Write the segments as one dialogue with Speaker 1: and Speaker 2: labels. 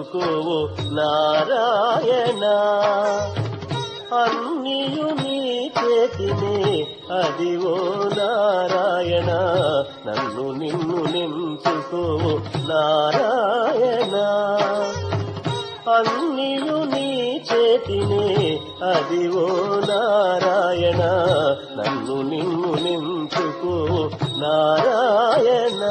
Speaker 1: నించుకోవు నారాయణ అన్నియు నీ చేతినే అదివో నారాయణ నన్ను నిన్ను నించుకోవు నారాయణ అన్నియు నీ చేతినే అదివో నారాయణ నన్ను నిన్ను నించుకో నారాయణ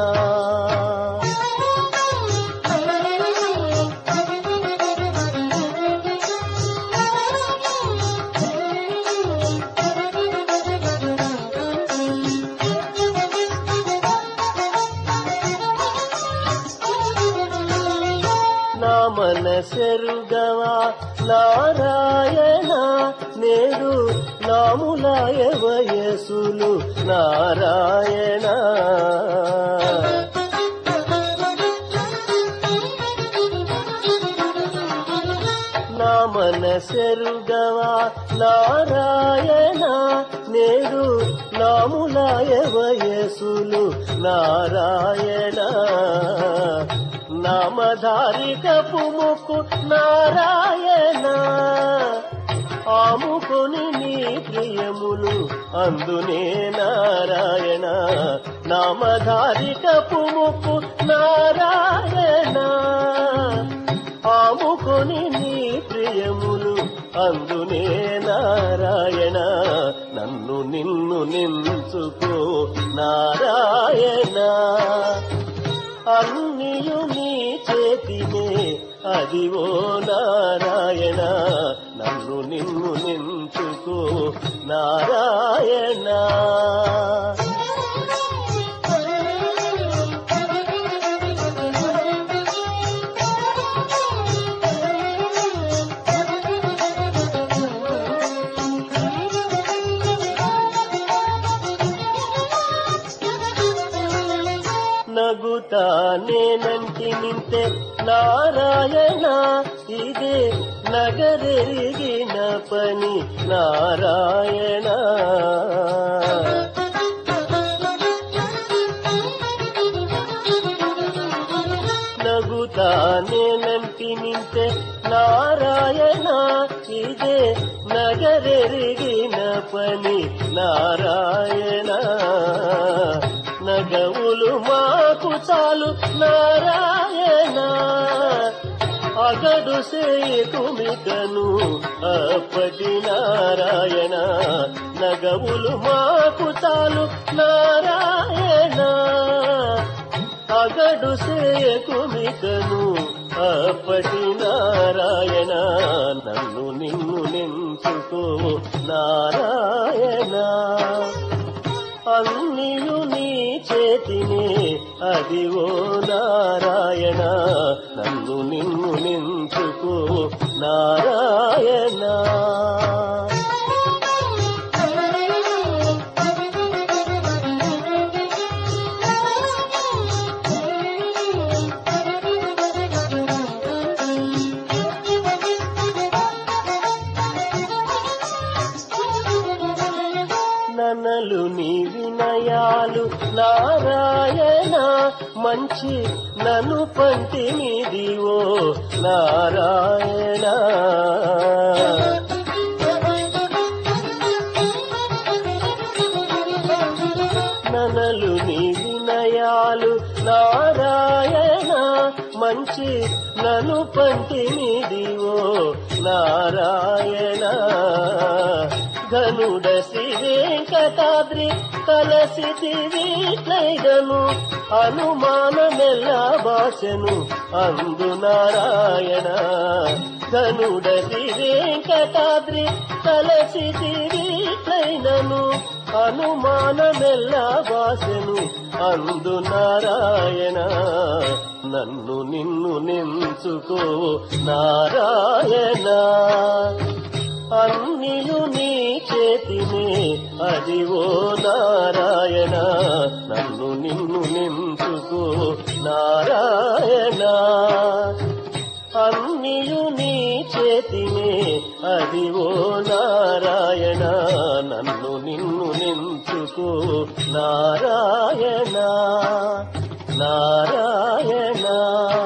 Speaker 1: నా మనసెరుగవా నారాయణ నేడు నాములాయ వయసులు నారాయణ నా మనసెరుగవా నారాయణ నేడు నాములాయ వయసులు నారాయణ నామధారిక పుముకు నారాయణ ఆముకొని నీ ప్రియములు అందునే నారాయణ నామధారిక పుముకు నారాయణ ఆముకొని నీ ప్రియములు అందునే నారాయణ నన్ను నిన్ను నించుకో నారాయణ అన్నియు నీ చేతినే అదివో నారాయణ నన్ను నిన్ను నించుకో నారాయణ నగుతా నేనంటి నింతే నారాయణ ఇదే నగరెరిగిన పని నారాయణ నగుతా నేనంటి నింతే నారాయణ ఇదే నగరెరిగిన పని నారాయణ నగవులు మాకు చాలు నారాయణ అగడు సేతుమికను అప్పటి నారాయణ నగవులు మాకు చాలు నారాయణ అగడు సేకుమికను అప్పటి నారాయణ నన్ను నిన్ను నించుకో నారాయణ అన్నియు నీ చేతినే అదివో నారాయణ నన్ను నిన్ను నించుకో నారాయణ ననలు నీ వినయాలు నారాయణ మంచి నను పంటి మీదివో నారాయణ ననలు నీ వినయాలు నారాయణ మంచి నను పంటి మీదివో నారాయణ ఘనుడ శ్రీ వెంకటాద్రి కలసి వీట్లైదను అనుమానమెల్ల భాషను అందు నారాయణ ఘనుడ శ్రీ వెంకటాద్రి కలసి వీట్లైనను అనుమానమెల్ల భాషను అందు నారాయణ నన్ను నిన్ను నించుకో నారాయణ అన్నియు నీ చేతినే అదివో నారాయణ నన్ను నిన్ను నించుకో నారాయణ అన్నియు నీ చేతినే అదివో నారాయణ నన్ను నిన్ను నించుకో నారాయణ నారాయణ